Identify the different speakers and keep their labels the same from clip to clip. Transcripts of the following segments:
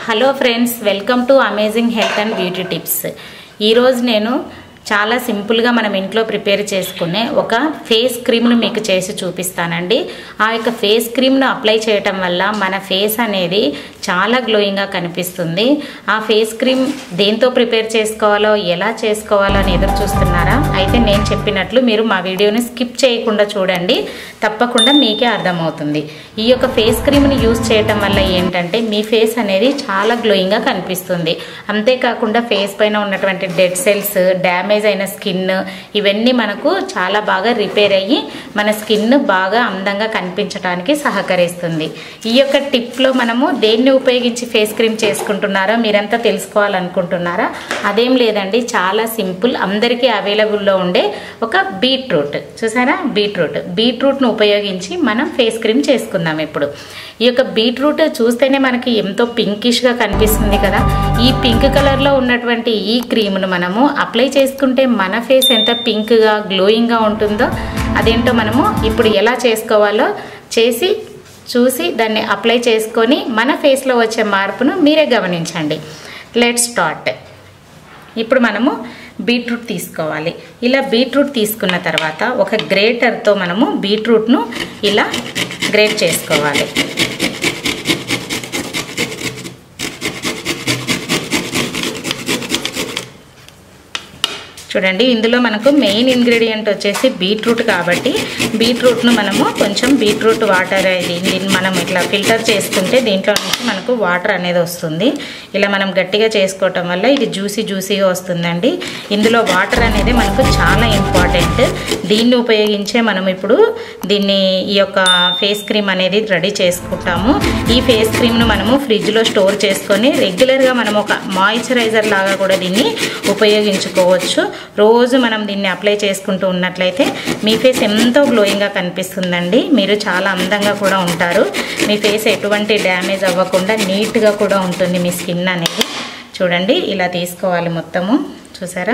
Speaker 1: hello friends welcome to amazing health and beauty tips ఈరోజు నేను చాలా సింపుల్గా మనం ఇంట్లో ప్రిపేర్ చేసుకునే ఒక ఫేస్ క్రీమ్ను మీకు చేసి చూపిస్తానండి ఆ యొక్క ఫేస్ క్రీమ్ను అప్లై చేయటం వల్ల మన ఫేస్ అనేది చాలా గ్లోయింగ్గా కనిపిస్తుంది ఆ ఫేస్ క్రీమ్ దేంతో ప్రిపేర్ చేసుకోవాలో ఎలా చేసుకోవాలో అని ఎదురు చూస్తున్నారా అయితే నేను చెప్పినట్లు మీరు మా వీడియోని స్కిప్ చేయకుండా చూడండి తప్పకుండా మీకే అర్థమవుతుంది ఈ యొక్క ఫేస్ క్రీమ్ని యూస్ చేయటం వల్ల ఏంటంటే మీ ఫేస్ అనేది చాలా గ్లోయింగ్గా కనిపిస్తుంది అంతేకాకుండా ఫేస్ పైన ఉన్నటువంటి డెడ్ సెల్స్ డ్యామేజ్ అయిన స్కిన్ ఇవన్నీ మనకు చాలా బాగా రిపేర్ అయ్యి మన స్కిన్ బాగా అందంగా కనిపించడానికి సహకరిస్తుంది ఈ యొక్క టిప్లో మనము దేన్ని ఉపయోగించి ఫేస్ క్రీమ్ చేసుకుంటున్నారో మీరంతా తెలుసుకోవాలనుకుంటున్నారా అదేం లేదండి చాలా సింపుల్ అందరికీ అవైలబుల్లో ఉండే ఒక బీట్రూట్ చూసారా బీట్రూట్ బీట్రూట్ను ఉపయోగించి మనం ఫేస్ క్రీమ్ చేసుకుందాం ఇప్పుడు ఈ యొక్క బీట్రూట్ చూస్తేనే మనకి ఎంతో పింకిష్గా కనిపిస్తుంది కదా ఈ పింక్ కలర్లో ఉన్నటువంటి ఈ క్రీమ్ను మనము అప్లై చేసుకుంటే మన ఫేస్ ఎంత పింక్గా గ్లోయింగ్గా ఉంటుందో అదేంటో మనము ఇప్పుడు ఎలా చేసుకోవాలో చేసి చూసి దాన్ని అప్లై చేసుకొని మన ఫేస్లో వచ్చే మార్పును మీరే గమనించండి లెట్ స్టార్ట్ ఇప్పుడు మనము బీట్రూట్ తీసుకోవాలి ఇలా బీట్రూట్ తీసుకున్న తర్వాత ఒక గ్రేటర్తో మనము బీట్రూట్ను ఇలా గ్రేట్ చేసుకోవాలి చూడండి ఇందులో మనకు మెయిన్ ఇంగ్రీడియంట్ వచ్చేసి బీట్రూట్ కాబట్టి బీట్రూట్ను మనము కొంచెం బీట్రూట్ వాటర్ ఇది దీన్ని మనం ఇట్లా ఫిల్టర్ చేసుకుంటే దీంట్లో నుంచి మనకు వాటర్ అనేది వస్తుంది ఇలా మనం గట్టిగా చేసుకోవటం వల్ల ఇది జ్యూసీ జ్యూసీగా వస్తుందండి ఇందులో వాటర్ అనేది మనకు చాలా ఇంపార్టెంట్ దీన్ని ఉపయోగించే మనం ఇప్పుడు దీన్ని ఈ యొక్క ఫేస్ క్రీమ్ అనేది రెడీ చేసుకుంటాము ఈ ఫేస్ క్రీమ్ను మనము ఫ్రిడ్జ్లో స్టోర్ చేసుకొని రెగ్యులర్గా మనం ఒక మాయిశ్చరైజర్ లాగా కూడా దీన్ని ఉపయోగించుకోవచ్చు రోజు మనం దీన్ని అప్లై చేసుకుంటూ ఉన్నట్లయితే మీ ఫేస్ ఎంతో గ్లోయింగ్గా కనిపిస్తుందండి మీరు చాలా అందంగా కూడా ఉంటారు మీ ఫేస్ ఎటువంటి డ్యామేజ్ అవ్వకుండా నీట్గా కూడా ఉంటుంది మీ స్కిన్ అనేది చూడండి ఇలా తీసుకోవాలి మొత్తము చూసారా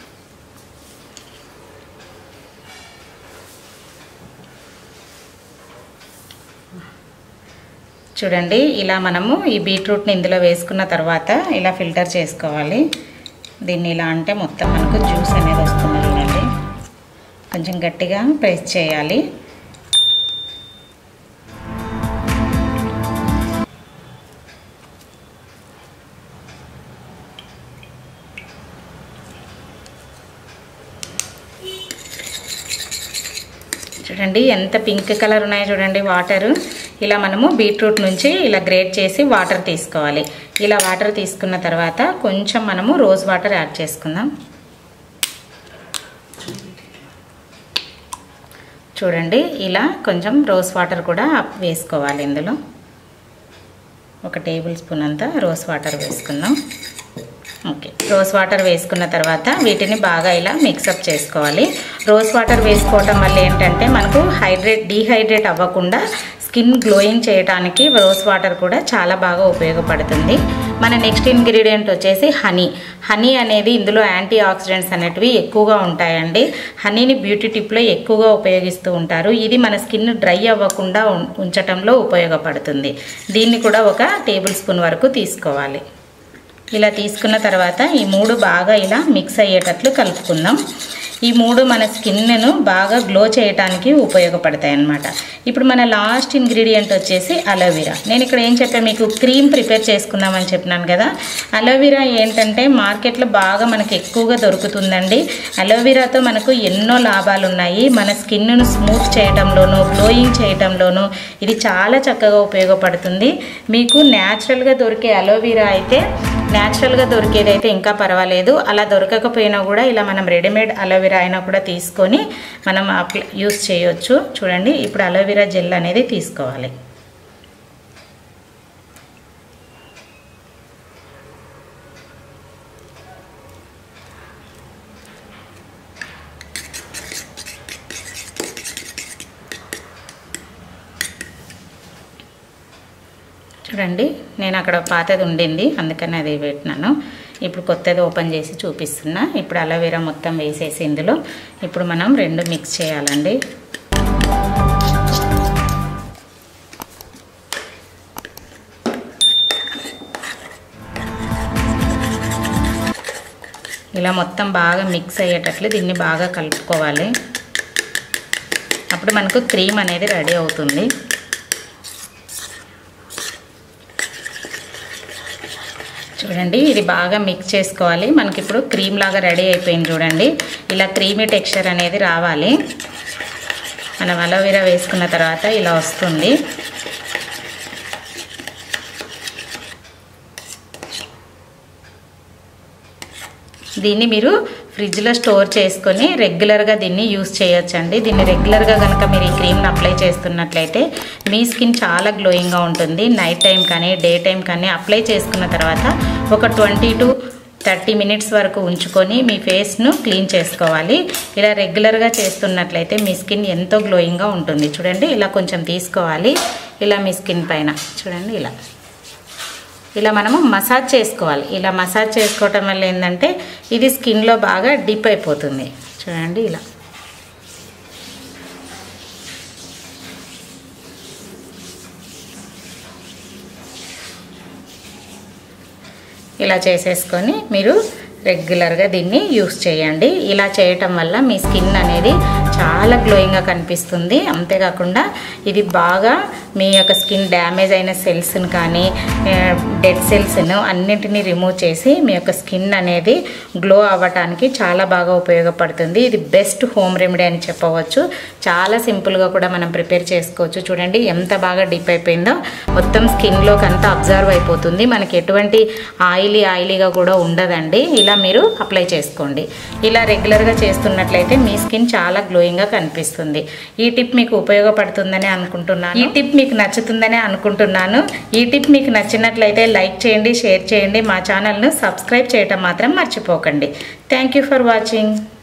Speaker 1: చూడండి ఇలా మనము ఈ బీట్రూట్ని ఇందులో వేసుకున్న తర్వాత ఇలా ఫిల్టర్ చేసుకోవాలి దీన్ని ఇలా అంటే మొత్తం మనకు జ్యూస్ అనేది వస్తుంది చూడండి కొంచెం గట్టిగా ప్రెస్ చేయాలి చూడండి ఎంత పింక్ కలర్ ఉన్నాయో చూడండి వాటర్ ఇలా మనము బీట్రూట్ నుంచి ఇలా గ్రేట్ చేసి వాటర్ తీసుకోవాలి ఇలా వాటర్ తీసుకున్న తర్వాత కొంచెం మనము రోజ్ వాటర్ యాడ్ చేసుకుందాం చూడండి ఇలా కొంచెం రోజ్ వాటర్ కూడా వేసుకోవాలి ఇందులో ఒక టేబుల్ స్పూన్ అంతా రోజ్ వాటర్ వేసుకుందాం ఓకే రోజ్ వాటర్ వేసుకున్న తర్వాత వీటిని బాగా ఇలా మిక్సప్ చేసుకోవాలి రోజ్ వాటర్ వేసుకోవటం వల్ల ఏంటంటే మనకు హైడ్రేట్ డీహైడ్రేట్ అవ్వకుండా స్కిన్ గ్లోయింగ్ చేయడానికి రోజ్ వాటర్ కూడా చాలా బాగా ఉపయోగపడుతుంది మన నెక్స్ట్ ఇంగ్రీడియంట్ వచ్చేసి హనీ హనీ అనేది ఇందులో యాంటీ ఆక్సిడెంట్స్ అనేటివి ఎక్కువగా ఉంటాయండి హనీని బ్యూటీ టిప్లో ఎక్కువగా ఉపయోగిస్తూ ఉంటారు ఇది మన స్కిన్ డ్రై అవ్వకుండా ఉంచటంలో ఉపయోగపడుతుంది దీన్ని కూడా ఒక టేబుల్ స్పూన్ వరకు తీసుకోవాలి ఇలా తీసుకున్న తర్వాత ఈ మూడు బాగా ఇలా మిక్స్ అయ్యేటట్లు కలుపుకుందాం ఈ మూడు మన స్కిన్ను బాగా గ్లో చేయడానికి ఉపయోగపడతాయి అన్నమాట ఇప్పుడు మన లాస్ట్ ఇంగ్రీడియంట్ వచ్చేసి అలోవెరా నేను ఇక్కడ ఏం చెప్పాను మీకు క్రీమ్ ప్రిపేర్ చేసుకుందామని చెప్పినాను కదా అలోవెరా ఏంటంటే మార్కెట్లో బాగా మనకి ఎక్కువగా దొరుకుతుందండి అలోవెరాతో మనకు ఎన్నో లాభాలు ఉన్నాయి మన స్కిన్ను స్మూత్ చేయడంలోనూ గ్లోయింగ్ చేయడంలోనూ ఇది చాలా చక్కగా ఉపయోగపడుతుంది మీకు న్యాచురల్గా దొరికే అలోవెరా అయితే న్యాచురల్గా దొరికేది అయితే ఇంకా పర్వాలేదు అలా దొరకకపోయినా కూడా ఇలా మనం రెడీమేడ్ అలోవెరా అయినా కూడా తీసుకొని మనం అప్లై యూస్ చేయొచ్చు చూడండి ఇప్పుడు అలోవెరా జెల్ అనేది తీసుకోవాలి చూడండి నేను అక్కడ పాతది ఉండింది అందుకని అది పెట్టినాను ఇప్పుడు కొత్తది ఓపెన్ చేసి చూపిస్తున్నా ఇప్పుడు అలోవెరా మొత్తం వేసేసి ఇందులో ఇప్పుడు మనం రెండు మిక్స్ చేయాలండి ఇలా మొత్తం బాగా మిక్స్ అయ్యేటట్లు దీన్ని బాగా కలుపుకోవాలి అప్పుడు మనకు క్రీమ్ అనేది రెడీ అవుతుంది చూడండి ఇది బాగా మిక్స్ చేసుకోవాలి మనకి ఇప్పుడు క్రీమ్ లాగా రెడీ అయిపోయింది చూడండి ఇలా క్రీమీ టెక్స్చర్ అనేది రావాలి మనం అలోవెరా వేసుకున్న తర్వాత ఇలా వస్తుంది దీన్ని మీరు ఫ్రిడ్జ్లో స్టోర్ చేసుకొని రెగ్యులర్గా దీన్ని యూస్ చేయొచ్చండి దీన్ని రెగ్యులర్గా కనుక మీరు ఈ క్రీమ్ని అప్లై చేస్తున్నట్లయితే మీ స్కిన్ చాలా గ్లోయింగ్గా ఉంటుంది నైట్ టైం కానీ డే టైం కానీ అప్లై చేసుకున్న తర్వాత ఒక ట్వంటీ టు థర్టీ మినిట్స్ వరకు ఉంచుకొని మీ ఫేస్ను క్లీన్ చేసుకోవాలి ఇలా రెగ్యులర్గా చేస్తున్నట్లయితే మీ స్కిన్ ఎంతో గ్లోయింగ్గా ఉంటుంది చూడండి ఇలా కొంచెం తీసుకోవాలి ఇలా మీ స్కిన్ పైన చూడండి ఇలా ఇలా మనము మసాజ్ చేసుకోవాలి ఇలా మసాజ్ చేసుకోవటం వల్ల ఏంటంటే ఇది స్కిన్లో బాగా డిప్ అయిపోతుంది చూడండి ఇలా ఇలా చేసేసుకొని మీరు రెగ్యులర్గా దీన్ని యూస్ చేయండి ఇలా చేయటం వల్ల మీ స్కిన్ అనేది చాలా గ్లోయింగ్గా కనిపిస్తుంది అంతేకాకుండా ఇది బాగా మీ యొక్క స్కిన్ డ్యామేజ్ అయిన సెల్స్ని కానీ డెడ్ సెల్స్ను అన్నింటినీ రిమూవ్ చేసి మీ యొక్క స్కిన్ అనేది గ్లో అవ్వటానికి చాలా బాగా ఉపయోగపడుతుంది ఇది బెస్ట్ హోమ్ రెమెడీ అని చెప్పవచ్చు చాలా సింపుల్గా కూడా మనం ప్రిపేర్ చేసుకోవచ్చు చూడండి ఎంత బాగా డిప్ అయిపోయిందో మొత్తం స్కిన్లోకి అంతా అబ్జర్వ్ అయిపోతుంది మనకి ఎటువంటి ఆయిలీ ఆయిలీగా కూడా ఉండదండి ఇలా మీరు అప్లై చేసుకోండి ఇలా రెగ్యులర్గా చేస్తున్నట్లయితే మీ స్కిన్ చాలా గ్లోయింగ్గా కనిపిస్తుంది ఈ టిప్ మీకు ఉపయోగపడుతుందని అనుకుంటున్నాను ఈ టిప్ మీకు నచ్చుతుందని అనుకుంటున్నాను ఈ టిప్ మీకు నచ్చినట్లయితే లైక్ చేయండి షేర్ చేయండి మా ఛానల్ను సబ్స్క్రైబ్ చేయటం మాత్రం మర్చిపోకండి థ్యాంక్ యూ ఫర్ వాచింగ్